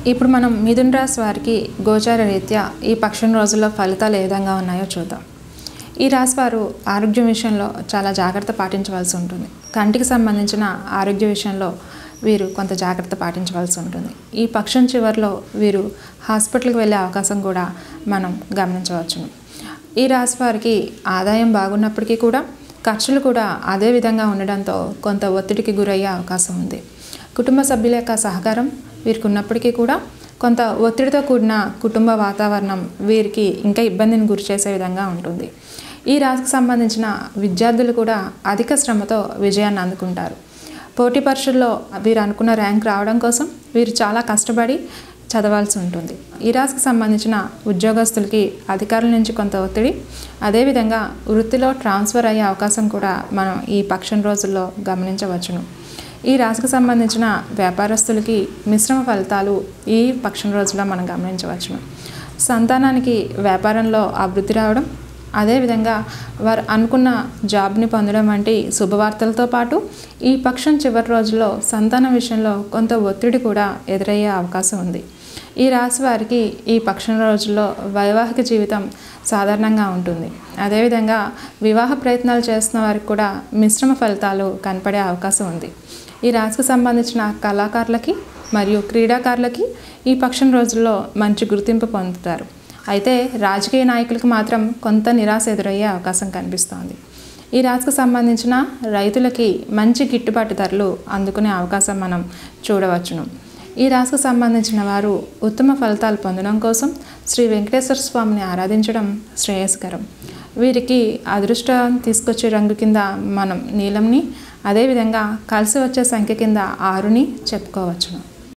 ఇప్పుడు మనం మిథున్ రాశి వారికి గోచార రీత్యా ఈ పక్షం రోజుల్లో ఫలితాలు ఏ విధంగా ఉన్నాయో చూద్దాం ఈ రాశి వారు ఆరోగ్యం విషయంలో చాలా జాగ్రత్త పాటించవలసి ఉంటుంది కంటికి సంబంధించిన ఆరోగ్య విషయంలో వీరు కొంత జాగ్రత్త పాటించవలసి ఉంటుంది ఈ పక్షం చివరిలో వీరు హాస్పిటల్కి వెళ్ళే అవకాశం కూడా మనం గమనించవచ్చును ఈ రాశి వారికి ఆదాయం బాగున్నప్పటికీ కూడా ఖర్చులు కూడా అదే విధంగా ఉండడంతో కొంత ఒత్తిడికి గురయ్యే అవకాశం ఉంది కుటుంబ సభ్యుల యొక్క సహకారం వీరికి ఉన్నప్పటికీ కూడా కొంత ఒత్తిడితో కూడిన కుటుంబ వాతావరణం వీరికి ఇంకా ఇబ్బందిని గురి చేసే విధంగా ఉంటుంది ఈ రాశికి సంబంధించిన విద్యార్థులు కూడా అధిక శ్రమతో విజయాన్ని అందుకుంటారు పోటీ పరీక్షల్లో వీరు అనుకున్న ర్యాంక్ రావడం కోసం వీరు చాలా కష్టపడి చదవాల్సి ఉంటుంది ఈ రాశికి సంబంధించిన ఉద్యోగస్తులకి అధికారుల నుంచి కొంత ఒత్తిడి అదేవిధంగా వృత్తిలో ట్రాన్స్ఫర్ అయ్యే అవకాశం కూడా మనం ఈ పక్షం రోజుల్లో గమనించవచ్చును ఈ రాశికి సంబంధించిన వ్యాపారస్తులకి మిశ్రమ ఫలితాలు ఈ పక్షం రోజుల్లో మనం గమనించవచ్చును సంతానానికి వ్యాపారంలో అభివృద్ధి రావడం అదేవిధంగా వారు అనుకున్న జాబ్ని పొందడం వంటి శుభవార్తలతో పాటు ఈ పక్షం చివరి రోజుల్లో సంతానం విషయంలో కొంత ఒత్తిడి కూడా ఎదురయ్యే అవకాశం ఉంది ఈ రాశి వారికి ఈ పక్షం రోజుల్లో వైవాహిక జీవితం సాధారణంగా ఉంటుంది అదేవిధంగా వివాహ ప్రయత్నాలు చేస్తున్న వారికి కూడా మిశ్రమ ఫలితాలు కనపడే అవకాశం ఉంది ఈ రాశికి సంబంధించిన కళాకారులకి మరియు క్రీడాకారులకి ఈ పక్షం రోజుల్లో మంచి గుర్తింపు పొందుతారు అయితే రాజకీయ నాయకులకు మాత్రం కొంత నిరాశ ఎదురయ్యే అవకాశం కనిపిస్తోంది ఈ రాశికి సంబంధించిన రైతులకి మంచి గిట్టుబాటు ధరలు అందుకునే అవకాశం మనం చూడవచ్చును ఈ రాశికి సంబంధించిన వారు ఉత్తమ ఫలితాలు పొందడం కోసం శ్రీ వెంకటేశ్వర స్వామిని ఆరాధించడం శ్రేయస్కరం వీరికి అదృష్టం తీసుకొచ్చే రంగు కింద మనం నీలంని అదేవిధంగా కలిసి వచ్చే సంఖ్య కింద ఆరుని చెప్పుకోవచ్చును